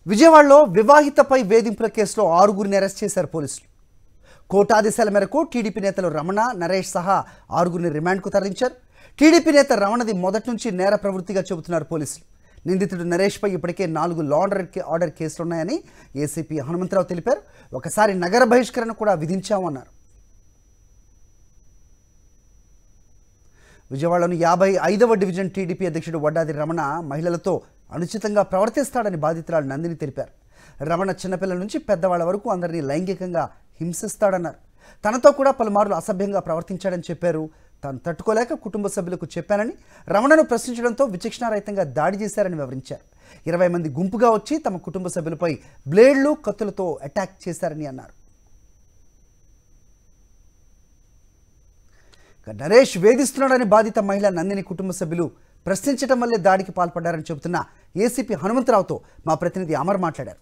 విజయవాడలో వివాహితపై వేధింపుల కేసులో ఆరుగురిని అరెస్ట్ చేశారు పోలీసులు కోర్టు ఆదేశాల మేరకు టీడీపీ నేతలు రమణ నరేష్ సహా ఆరుగురిని రిమాండ్కు తరలించారు టీడీపీ నేత రమణది మొదటి నుంచి నేర ప్రవృత్తిగా చెబుతున్నారు పోలీసులు నిందితుడు నరేష్పై ఇప్పటికే నాలుగు లాండర్ ఆర్డర్ కేసులున్నాయని ఏసీపీ హనుమంతరావు తెలిపారు ఒకసారి నగర బహిష్కరణ కూడా విధించామన్నారు విజయవాడలోని యాభై ఐదవ డివిజన్ టీడీపీ అధ్యక్షుడు వడ్డాది రమణ మహిళలతో అనుచితంగా ప్రవర్తిస్తాడని బాధితురాలు నందిని తెలిపారు రమణ చిన్నపిల్లల నుంచి పెద్దవాళ్ల వరకు అందరినీ లైంగికంగా హింసిస్తాడన్నారు తనతో కూడా పలుమార్లు అసభ్యంగా ప్రవర్తించాడని చెప్పారు తాను తట్టుకోలేక కుటుంబ సభ్యులకు చెప్పానని రమణను ప్రశ్నించడంతో విచక్షణారహితంగా దాడి చేశారని వివరించారు ఇరవై మంది గుంపుగా వచ్చి తమ కుటుంబ సభ్యులపై బ్లేడ్లు కత్తులతో అటాక్ చేశారని అన్నారు ఇక నరేష్ వేధిస్తున్నాడని బాధిత మహిళ నందిని కుటుంబ సభ్యులు ప్రశ్నించడం వల్లే దాడికి పాల్పడ్డారని చెబుతున్న ఏసీపీ హనుమంతరావుతో మా ప్రతినిధి అమర్ మాట్లాడారు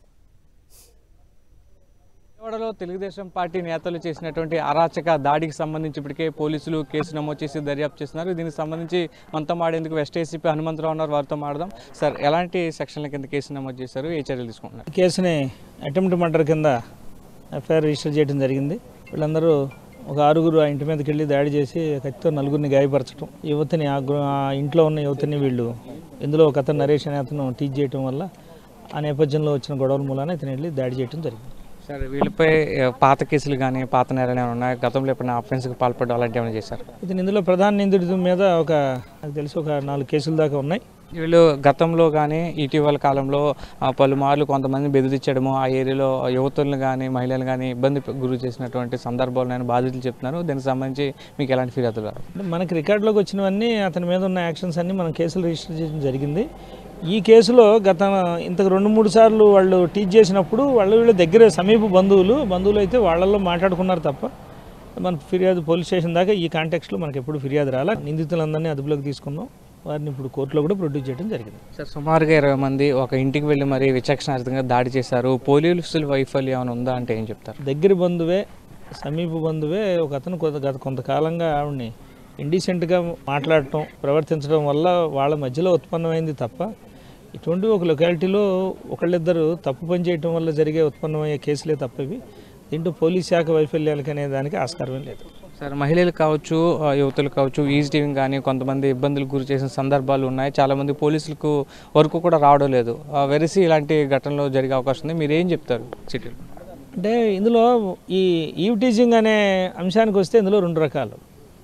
విజయవాడలో తెలుగుదేశం పార్టీ నేతలు చేసినటువంటి అరాచక దాడికి సంబంధించి ఇప్పటికే పోలీసులు కేసు నమోదు చేసి దర్యాప్తు చేస్తున్నారు దీనికి సంబంధించి మనతో మాడేందుకు వెస్ట్ ఏసీపీ హనుమంతరావు ఉన్నారు వారితో మాడదాం సార్ ఎలాంటి సెక్షన్ల కింద కేసు నమోదు చేశారు ఏ చర్యలు తీసుకుంటున్నారు ఈ కేసుని అటెంప్ట్ మర్డర్ కింద ఎఫ్ఐఆర్ రిజిస్టర్ చేయడం జరిగింది వీళ్ళందరూ ఒక ఆరుగురు ఆ ఇంటి మీదకి వెళ్ళి దాడి చేసి కత్తితో నలుగురిని గాయపరచడం యువతిని ఆ గృ- ఆ ఇంట్లో ఉన్న యువతిని వీళ్ళు ఇందులో ఒక అతను నరేష్ అనే అతను టీచ్ చేయడం వల్ల ఆ నేపథ్యంలో వచ్చిన గొడవల మూలాన ఇతను వెళ్ళి దాడి చేయడం జరిగింది సార్ వీళ్ళపై ఏ, పాత కేసులు కానీ పాత నేరాలు ఏమైనా ఉన్నాయి గతంలో ఎప్పుడైనా అఫెన్స్కి పాల్పడడం అలాంటివి ఏమైనా చేశారు ఇతను ఇందులో ప్రధాన నిందితుడి మీద ఒక నాకు తెలిసి ఒక నాలుగు కేసుల దాకా ఉన్నాయి వీళ్ళు గతంలో కానీ ఇటీవల కాలంలో ఆ, పలుమార్లు కొంతమంది బెదిరించడము ఆ ఏరియాలో యువతులను కానీ మహిళలు కానీ ఇబ్బంది గురి చేసినటువంటి సందర్భాలు నేను బాధితులు చెప్తున్నారు దీనికి సంబంధించి మీకు ఎలాంటి ఫిర్యాదులు రావు అంటే మనకి రికార్డులోకి వచ్చినవన్నీ అతని మీద ఉన్న యాక్షన్స్ అన్నీ మనం కేసులు రిజిస్టర్ చేయడం జరిగింది ఈ కేసులో గత ఇంతకు రెండు మూడు సార్లు వాళ్ళు టీచ్ చేసినప్పుడు వాళ్ళు వీళ్ళ దగ్గర సమీప బంధువులు బంధువులు అయితే వాళ్ళల్లో మాట్లాడుకున్నారు తప్ప మన ఫిర్యాదు పోలీస్ స్టేషన్ దాకా ఈ కాంటెక్స్లో మనకి ఎప్పుడు ఫిర్యాదు రాలా నిందితులందరినీ అదుపులోకి తీసుకున్నాం వారిని ఇప్పుడు కోర్టులో కూడా ప్రొడ్యూస్ చేయడం జరిగింది సార్ సుమారుగా ఇరవై మంది ఒక ఇంటికి వెళ్ళి మరి విచక్షణార్థంగా దాడి చేశారు పోలీసుల వైఫల్యం ఏమైనా ఉందా అంటే ఏం చెప్తారు దగ్గర బంధువే సమీప బంధువే ఒక అతను కొంత గత కొంతకాలంగా ఆవిడని ఇండీసెంట్గా మాట్లాడటం ప్రవర్తించడం వల్ల వాళ్ళ మధ్యలో ఉత్పన్నమైంది తప్ప ఇటువంటి ఒక లొకాలిటీలో ఒకళ్ళిద్దరు తప్పు పని చేయటం వల్ల జరిగే ఉత్పన్నమయ్యే కేసులే తప్ప ఇవి దీంట్లో పోలీస్ శాఖ వైఫల్యాలకి అనే దానికి ఆస్కారం లేదు సార్ మహిళలు కావచ్చు ఆ, యువతులు కావచ్చు ఈజ్ టీవింగ్ కానీ కొంతమంది ఇబ్బందులకు గురి చేసిన సందర్భాలు ఉన్నాయి చాలామంది పోలీసులకు వరకు కూడా రావడం లేదు ఆ, వెరసి ఇలాంటి ఘటనలు జరిగే అవకాశం ఉంది మీరు ఏం చెప్తారు సిటీలో అంటే ఇందులో ఈ ఈవ్ టీచింగ్ అనే అంశానికి వస్తే ఇందులో రెండు రకాలు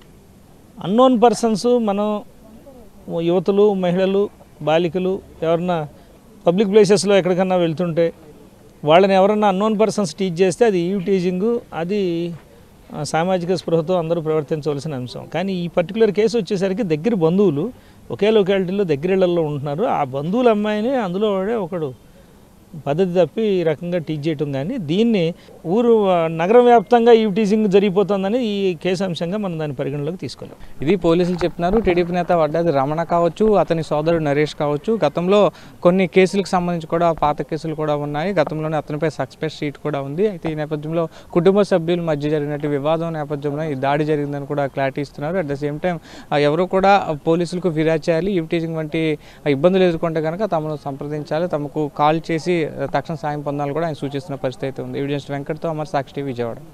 అన్నోన్ పర్సన్స్ మనం యువతులు మహిళలు బాలికలు ఎవరన్నా పబ్లిక్ ప్లేసెస్లో ఎక్కడికన్నా వెళ్తుంటే వాళ్ళని ఎవరన్నా అన్నోన్ పర్సన్స్ టీచ్ చేస్తే అది ఈవ్ టీచింగ్ అది ఆ, సామాజిక స్పృహతో అందరూ ప్రవర్తించవలసిన అంశం కానీ ఈ పర్టికులర్ కేసు వచ్చేసరికి దగ్గర బంధువులు ఒకే లొకాలిటీలో దగ్గరిళ్లలో ఉంటున్నారు ఆ బంధువుల అమ్మాయిని అందులో వాడే ఒకడు పద్ధతి తప్పి ఈ రకంగా టీచ్ చేయటం కానీ దీన్ని ఊరు ఆ, నగరం వ్యాప్తంగా ఈ టీచింగ్ జరిగిపోతుందని ఈ కేసు అంశంగా మనం దాన్ని పరిగణలోకి తీసుకోలేం ఇది పోలీసులు చెప్తున్నారు టీడీపీ నేత వడ్డాది రమణ కావచ్చు అతని సోదరుడు నరేష్ కావచ్చు గతంలో కొన్ని కేసులకు సంబంధించి కూడా పాత కేసులు కూడా ఉన్నాయి గతంలోనే అతనిపై సస్పెక్ట్ షీట్ కూడా ఉంది అయితే ఈ నేపథ్యంలో కుటుంబ సభ్యుల మధ్య జరిగినట్టు వివాదం నేపథ్యంలో ఈ దాడి జరిగిందని కూడా క్లారిటీ ఇస్తున్నారు అట్ ద సేమ్ టైం ఎవరు కూడా పోలీసులకు ఫిర్యాదు చేయాలి ఈ టీచింగ్ వంటి ఇబ్బందులు ఎదుర్కొంటే కనుక తమను సంప్రదించాలి తమకు కాల్ చేసి తక్షణ సాయం పొందాలని కూడా ఆయన సూచిస్తున్న పరిస్థితి అయితే ఉంది ఎవిడెన్స్ వెంకట్తో అమర్ సాక్షి టీవీ విజయవాడ